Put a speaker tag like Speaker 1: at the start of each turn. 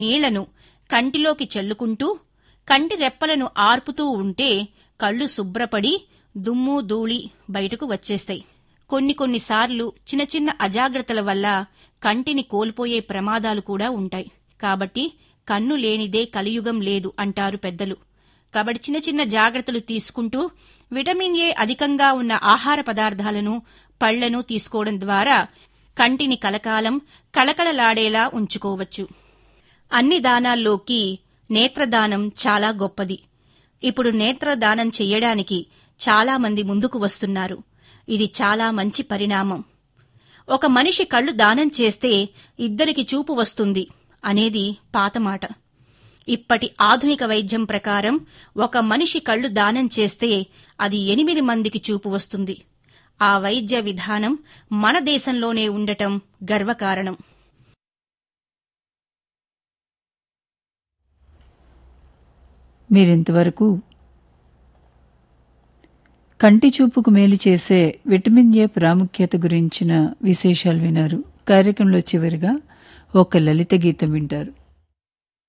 Speaker 1: నీళ్లను కంటిలోకి చల్లుకుంటూ కంటి రెప్పలను ఆర్పుతూ ఉంటే కళ్ళు శుభ్రపడి దుమ్ము ధూళి బయటకు వచ్చేస్తాయి కొన్ని కొన్నిసార్లు చిన్న చిన్న అజాగ్రత్తల వల్ల కంటిని కోల్పోయే ప్రమాదాలు కూడా ఉంటాయి కాబట్టి కన్ను లేనిదే కలియుగం లేదు అంటారు పెద్దలు కాబట్టి చిన్న చిన్న జాగ్రత్తలు తీసుకుంటూ విటమిన్ ఏ అధికంగా ఉన్న ఆహార పదార్థాలను పళ్లను తీసుకోవడం ద్వారా కంటిని కలకాలం కళకళలాడేలా ఉంచుకోవచ్చు అన్ని దానాల్లోకి నేత్రదానం చాలా గొప్పది ఇప్పుడు నేత్రదానం చెయ్యడానికి చాలా మంది ముందుకు వస్తున్నారు ఇది చాలా మంచి పరిణామం ఒక మనిషి కళ్ళు దానం చేస్తే ఇద్దరికి చూపు వస్తుంది అనేది పాత మాట ఇప్పటి ఆధునిక వైద్యం ప్రకారం ఒక మనిషి కళ్ళు దానం చేస్తే అది ఎనిమిది మందికి చూపు వస్తుంది ఆ వైద్య విధానం మన దేశంలోనే ఉండటం గర్వకారణం
Speaker 2: మీరింతవరకు కంటి చూపుకు మేలు చేసే విటమిన్ ఏ ప్రాముఖ్యత గురించిన విశేషాలు వినారు కార్యక్రమంలో చివరిగా ఒక లలిత గీతం వింటారు